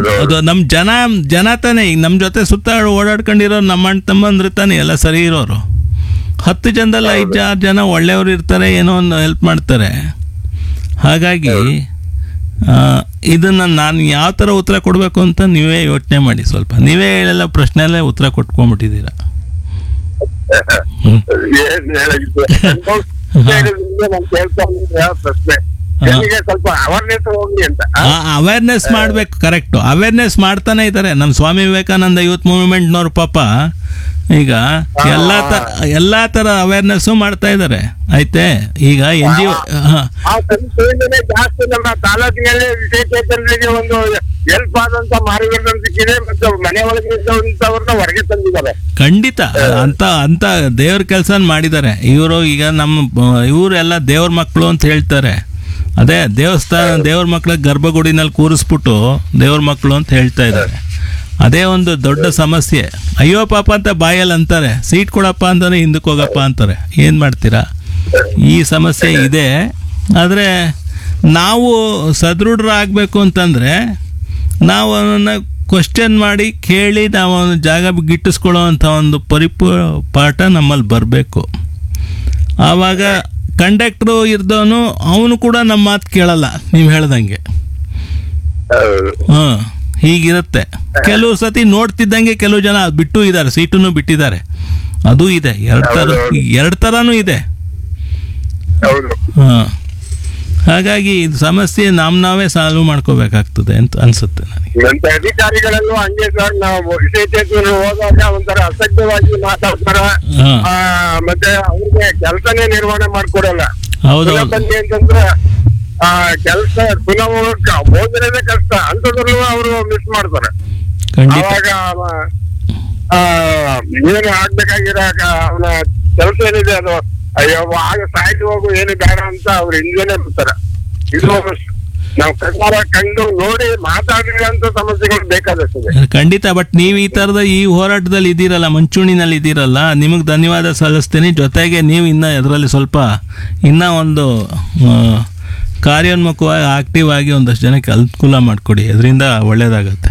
ಹೌದು. ಅದು ನಮ್ ಜನ ಜನ ತಾನೇ ಈಗ ನಮ್ ಜೊತೆ ಸುತ್ತ ಓಡಾಡ್ಕೊಂಡಿರೋ ನಮ್ಮ ಅಣ್ಣ ತಮ್ಮಂದ್ರೆ ತಾನೇ ಎಲ್ಲ ಸರಿ ಇರೋರು ಹತ್ತು ಜನದಲ್ಲಿ ಐದು ಆರು ಜನ ಒಳ್ಳೆಯವರು ಇರ್ತಾರೆ ಏನೋ ಒಂದು ಹೆಲ್ಪ್ ಮಾಡ್ತಾರೆ ಹಾಗಾಗಿ ಆ, ಇದನ್ನ ನಾನು ಯಾವ ಥರ ಉತ್ತರ ಕೊಡಬೇಕು ಅಂತ ನೀವೇ ಯೋಚನೆ ಮಾಡಿ ಸ್ವಲ್ಪ ನೀವೇ ಎಲ್ಲ ಪ್ರಶ್ನೆಲ್ಲೇ ಉತ್ತರ ಕೊಟ್ಕೊಂಡ್ಬಿಟ್ಟಿದ್ದೀರಾ ಹ್ಮ್. ಏನ್ ಹೇಳೋದು? ಹೇಳಿದ್ರಿಂದ ನಾನ್ ಕೇಳ್ತಾ ಇದ್ದೀನಿ ಯಾವ ಪ್ರಶ್ನೆ ಜನರಿಗೆ ಸ್ವಲ್ಪ ಅವೇರ್ನೆಸ್ ಹೋಗ್ಲಿ ಅಂತ ಆ? ಅವೇರ್ನೆಸ್ ಮಾಡ್ಬೇಕು ಕರೆಕ್ಟ್ ಅವೇರ್ನೆಸ್ ಮಾಡ್ತಾನೆ ಇದ್ದಾರೆ ನಮ್ಮ ಸ್ವಾಮಿ ವಿವೇಕಾನಂದ ಯೂತ್ ಮೂವ್ಮೆಂಟ್ನವ್ರು ಪಾಪ ಈಗ ಎಲ್ಲಾ ತ ಎಲ್ಲಾ ತರ ಅವೇರ್ನೆಸ್ ಮಾಡ್ತಾ ಇದ್ದಾರೆ ಆಯ್ತೆ ಈಗ ಎನ್ ಜಿ ಆ ಸಂಸ್ಥೆಯಿಂದನೇ ಜಾಸ್ತಿ ನಮ್ಮ ತಾಲೂಕಿನಲ್ಲಿ ವಿಶೇಷಚೇತನರಿಗೆ ಒಂದು ಹೆಲ್ಪ್ ಆದಂತ ಮಾರ್ಗದರ್ಶನ ಸಿಕ್ಕಿದೆ ಮತ್ತು ಮನೆ ಒಳಗೆ ಇದ್ದವಂತವ್ರನ್ನ ಹೊರಗೆ ತಂದಿದ್ದಾರೆ ಖಂಡಿತ ಅಂತ ಅಂತ ದೇವ್ರ ಕೆಲಸ ಮಾಡಿದ್ದಾರೆ ಇವರು ಈಗ ನಮ್ಮ ಇವರೆಲ್ಲ ದೇವ್ರ ಮಕ್ಕಳು ಅಂತ ಹೇಳ್ತಾರೆ ಅದೇ ದೇವಸ್ಥಾನ ದೇವ್ರ ಮಕ್ಕಳ ಗರ್ಭಗುಡಿನಲ್ಲಿ ಕೂರಿಸ್ಬಿಟ್ಟು ದೇವ್ರ ಮಕ್ಕಳು ಅಂತ ಹೇಳ್ತಾ ಇದ್ದಾರೆ ಅದೇ ಒಂದು ದೊಡ್ಡ ಸಮಸ್ಯೆ ಅಯ್ಯೋ ಪಾಪ ಅಂತ ಬಾಯಲ್ಲಿ ಅಂತಾರೆ ಸೀಟ್ ಕೊಡಪ್ಪ ಅಂತಾನೆ ಹಿಂದಕ್ಕೆ ಹೋಗಪ್ಪ ಅಂತಾರೆ ಏನು ಮಾಡ್ತೀರಾ ಈ ಸಮಸ್ಯೆ ಇದೆ ಆದರೆ ನಾವು ಸದೃಢರಾಗಬೇಕು ಅಂತಂದರೆ ನಾವು ಅವನನ್ನು ಕ್ವಶನ್ ಮಾಡಿ ಕೇಳಿ ನಾವು ಅವನ ಜಾಗ ಗಿಟ್ಟಿಸ್ಕೊಳ್ಳೋ ಅಂಥ ಒಂದು ಪರಿಪೂ ಪಾಠ ನಮ್ಮಲ್ಲಿ ಬರಬೇಕು ಆವಾಗ ಕಂಡಕ್ಟ್ರು ಇರ್ದವನು ಅವನು ಕೂಡ ನಮ್ಮ ಮಾತು ಕೇಳಲ್ಲ ನೀವು ಹೇಳ್ದಂಗೆ ಹೌದು. ಹಾಂ ಹೀಗಿರುತ್ತೆ ಕೆಲವು ಸತಿ ನೋಡ್ತಿದ್ದಂಗೆ ಕೆಲವು ಜನ ಬಿಟ್ಟು ಇದ್ದಾರೆ ಸೀಟನ್ನು ಬಿಟ್ಟಿದ್ದಾರೆ ಅದು ಇದೆ ಎರಡು ಥರ ಎರಡು ಥರನೂ ಇದೆ ಹೌದು ಹಾಂ ಹಾಗಾಗಿ ಇದು ಸಮಸ್ಯೆ ನಮ್ಮ ನಾವೇ ಸಾಲ್ವ್ ಮಾಡ್ಕೋಬೇಕಾಗ್ತದೆ ಅಂತ ಅನ್ಸುತ್ತೆ ನನಗೆ ಮತ್ತೆ ಅಧಿಕಾರಿಗಳಲ್ಲೂ ಹಂಗೆ ಸರ್ ನಾವು ವಿಶೇಷಚೇತನರು ಹೋದಾಗ ಒಂಥರ ಅಸಭ್ಯವಾಗಿ ಮಾತಾಡ್ತಾರ ಹಾಂ ಆ, ಮತ್ತೆ ಅವ್ರಿಗೆ ಕೆಲಸನೇ ನಿರ್ವಹಣೆ ಮಾಡ್ಕೊಡಲ್ಲ ಹೌದು ಪುನಃ ಬಂದಿ ಅಂತಂದ್ರೆ ಆ ಕೆಲಸ ಪುನಃ ಹೋಗಕ್ಕ ಹೋದ್ರೇನೆ ಕಷ್ಟ ಅಂತದ್ರಲ್ಲೂ ಅವರು ಮಿಸ್ ಮಾಡ್ತಾರೆ ಖಂಡಿತ ಅವಾಗ ಆ, ಏನು ಆಗ್ಬೇಕಾಗಿರೋ ಅವನ ಕೆಲಸ ಏನಿದೆ ಅದು ಅಯ್ಯೋ ಆಗ ಸಾಯ್ತು ಹೋಗು ಏನು ಬೇಡ ಅಂತ ಅವ್ರ ಹಿಂದೆನೆ ಬರ್ತಾರೆ ಇದು ನಾವು ಕಣ್ಣಾರ ಕಂಡು ನೋಡಿ ಮಾತಾಡಿರೋಂತ ಸಮಸ್ಯೆಗಳು ಬೇಕಾದಷ್ಟಿದೆ ಖಂಡಿತ ಬಟ್ ನೀವು ಈ ಥರದ ಈ ಹೋರಾಟದಲ್ಲಿ ಇದ್ದೀರಲ್ಲ ಮಂಚೂಣಿನಲ್ಲಿ ಇದ್ದೀರಲ್ಲ ನಿಮಗೆ ಧನ್ಯವಾದ ಸಲ್ಲಿಸ್ತೀನಿ ಜೊತೆಗೆ ನೀವು ಇನ್ನ ಇದರಲ್ಲಿ ಸ್ವಲ್ಪ ಇನ್ನ ಒಂದು ಆ, ಕಾರ್ಯೋನ್ಮುಖವಾಗಿ ಆಕ್ಟಿವ್ ಆಗಿ ಒಂದಷ್ಟು ಜನಕ್ಕೆ ಅನುಕೂಲ ಮಾಡಿಕೊಡಿ ಅದರಿಂದ ಒಳ್ಳೇದಾಗತ್ತೆ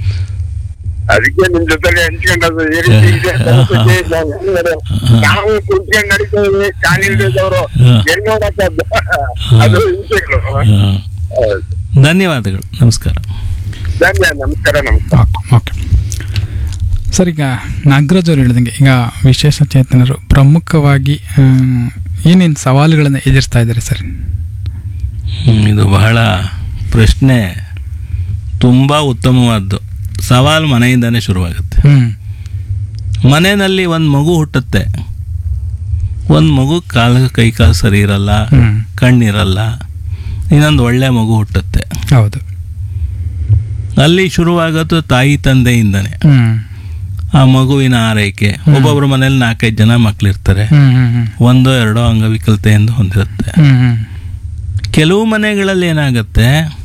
ಅದಕ್ಕೆ ನಿಮ್ ಜೊತೆಗೆ ಹಂಚ್ಕೊಂಡದ್ದು ಈ ರೀತಿ ಇದೆ ಪರಿಸ್ಥಿತಿ ನಾವು ಹೆಂಗಡೆ ನಾವು ಕುಂತ್ಕೊಂಡು ನಡೀತೇವೆ ಖಾಲಿ ಇಳಿದವರು ಹೆಂಗ್ ನೋಡಕ್ಕದ್ದು ಅದು ಹಿಂಸೆಗಳು ಆ, ಧನ್ಯವಾದಗಳು ನಮಸ್ಕಾರ ಧನ್ಯ ನಮಸ್ಕಾರ ನಮಸ್ಕಾರ ಓಕೆ ಓಕೆ ಸರ್ ಈಗ ನಾಗರಾಜ್ ಅವ್ರು ಹೇಳಿದಂಗೆ ಈಗ ವಿಶೇಷ ಚೇತನರು ಪ್ರಮುಖವಾಗಿ ಏನೇನು ಸವಾಲುಗಳನ್ನು ಎದುರಿಸ್ತಾ ಇದ್ದಾರೆ ಸರ್ ಹ್ಮ್, ಇದು ಬಹಳ ಪ್ರಶ್ನೆ ತುಂಬ ಉತ್ತಮವಾದ್ದು ಸವಾಲು ಮನೆಯಿಂದನೇ ಶುರುವಾಗುತ್ತೆ ಹ್ಞೂ ಮನೆಯಲ್ಲಿ ಒಂದು ಮಗು ಹುಟ್ಟುತ್ತೆ ಒಂದು ಮಗು ಕಾಲು ಕೈ ಕಾಲು ಸರಿ ಇರಲ್ಲ ಹ್ಞೂ ಕಣ್ಣಿರಲ್ಲ ಇನ್ನೊಂದು ಒಳ್ಳೆ ಮಗು ಹುಟ್ಟುತ್ತೆ ಹೌದು ಅಲ್ಲಿ ಶುರುವಾಗೋದು ತಾಯಿ ತಂದೆಯಿಂದನೇ ಹ್ಞೂ ಆ ಮಗುವಿನ ಆರೈಕೆ ಒಬ್ಬೊಬ್ಬರ ಮನೇಲಿ ನಾಲ್ಕೈದು ಜನ ಮಕ್ಕಳಿರ್ತಾರೆ ಹ್ಞೂ ಹ್ಞೂ ಒಂದೋ ಎರಡೋ ಅಂಗವಿಕಲತೆಯಿಂದ ಹೊಂದಿರುತ್ತೆ ಹ್ಞೂ ಹ್ಞೂ ಕೆಲವು ಮನೆಗಳಲ್ಲಿ ಏನಾಗುತ್ತೆ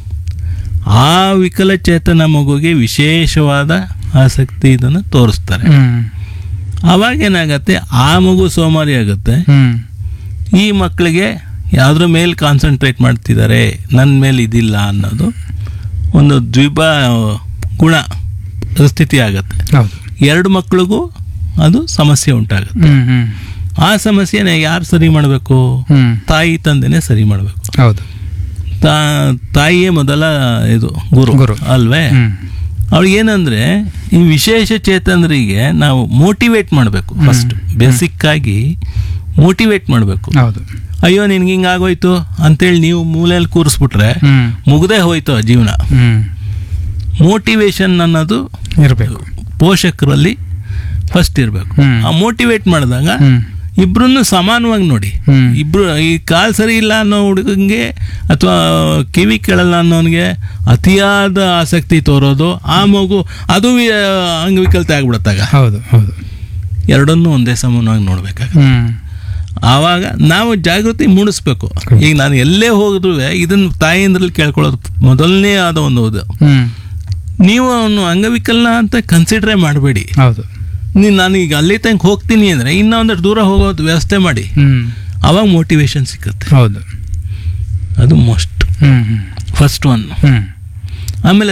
ಆ ವಿಕಲಚೇತನ ಮಗುಗೆ ವಿಶೇಷವಾದ ಆಸಕ್ತಿ ಇದನ್ನು ತೋರಿಸ್ತಾರೆ ಹ್ಞೂ ಅವಾಗ ಏನಾಗತ್ತೆ ಆ ಮಗು ಸೋಮಾರಿ ಆಗುತ್ತೆ ಹ್ಞೂ ಈ ಮಕ್ಕಳಿಗೆ ಯಾವುದ್ರ ಮೇಲೆ ಕಾನ್ಸಂಟ್ರೇಟ್ ಮಾಡ್ತಿದ್ದಾರೆ ನನ್ನ ಮೇಲೆ ಇದಿಲ್ಲ ಅನ್ನೋದು ಒಂದು ದ್ವಿಬ ಗುಣ ಸ್ಥಿತಿ ಆಗುತ್ತೆ ಹೌದು ಎರಡು ಮಕ್ಕಳಿಗೂ ಅದು ಸಮಸ್ಯೆ ಉಂಟಾಗುತ್ತೆ ಹ್ಞೂ ಹ್ಞೂ ಆ ಸಮಸ್ಯೆನ ಯಾರು ಸರಿ ಮಾಡಬೇಕು ಹ್ಞೂ ತಾಯಿ ತಂದೆನೇ ಸರಿ ಮಾಡಬೇಕು ಹೌದು ತಾ ತಾಯಿಯೇ ಮೊದಲ ಇದು ಗುರು ಗುರು. ಅಲ್ವೇ ಹ್ಞೂ ಅವ್ಳಿಗೆ ಏನಂದ್ರೆ ಈ ವಿಶೇಷ ಚೇತನರಿಗೆ ನಾವು ಮೋಟಿವೇಟ್ ಮಾಡಬೇಕು ಫಸ್ಟ್ ಬೇಸಿಕ್ ಆಗಿ ಮೋಟಿವೇಟ್ ಮಾಡಬೇಕು ಹೌದು ಅಯ್ಯೋ ನಿನ್ಗೆ ಹಿಂಗಾಗೋಯ್ತು ಅಂತೇಳಿ ನೀವು ಮೂಲೆಯಲ್ಲಿ ಕೂರಿಸ್ಬಿಟ್ರೆ ಹ್ಞೂ ಮುಗ್ದೇ ಹೋಯ್ತು ಆ ಜೀವನ ಹ್ಞೂ ಮೋಟಿವೇಶನ್ ಅನ್ನೋದು ಇರಬೇಕು ಪೋಷಕರಲ್ಲಿ ಫಸ್ಟ್ ಇರಬೇಕು ಹ್ಮ್. ಆ ಮೋಟಿವೇಟ್ ಮಾಡಿದಾಗ ಹ್ಞೂ ಇಬ್ರನ್ನು ಸಮಾನವಾಗಿ ನೋಡಿ ಹ್ಮ್. ಇಬ್ರು ಈ ಕಾಲ್ ಸರಿ ಇಲ್ಲ ಅನ್ನೋ ಹುಡುಗಂಗೆ ಅಥವಾ ಕಿವಿ ಕೇಳಲ್ಲ ಅನ್ನೋನಿಗೆ ಅತಿಯಾದ ಆಸಕ್ತಿ ತೋರೋದು ಆ ಮಗು ಅದು ವಿ- ಅಂಗವಿಕಲತೆ ಆಗ್ಬಿಡತ್ತಾಗ ಹೌದು ಹೌದು ಎರಡನ್ನೂ ಒಂದೇ ಸಮಾನವಾಗಿ ನೋಡ್ಬೇಕಾಗ ಹ್ಞೂ ಆವಾಗ ನಾವು ಜಾಗೃತಿ ಮೂಡಿಸ್ಬೇಕು ಈಗ ನಾನು ಎಲ್ಲೇ ಹೋಗಿದ್ರು ಇದನ್ನ ತಾಯಿಯಿಂದ್ರಲ್ಲಿ ಕೇಳ್ಕೊಳ್ಳೋದು ಮೊದಲನೇ ಆದ ಒಂದು ಇದು ಹ್ಞೂ ನೀವು ಅವನು ಅಂಗವಿಕಲನ ಅಂತ ಕನ್ಸಿಡ್ರೇ ಮಾಡಬೇಡಿ ಹೌದು ನೀನು ನಾನು ಈಗ ಅಲ್ಲಿ ತನಕ ಹೋಗ್ತೀನಿ ಅಂದರೆ ಇನ್ನೂ ಒಂದಷ್ಟು ದೂರ ಹೋಗೋದು ವ್ಯವಸ್ಥೆ ಮಾಡಿ ಹ್ಞೂ ಅವಾಗ ಮೋಟಿವೇಶನ್ ಸಿಗುತ್ತೆ ಹೌದು ಅದು ಮೋಸ್ಟ್ ಹ್ಞೂ ಹ್ಞೂ ಫಸ್ಟ್ ಒನ್ ಹ್ಞೂ ಆಮೇಲೆ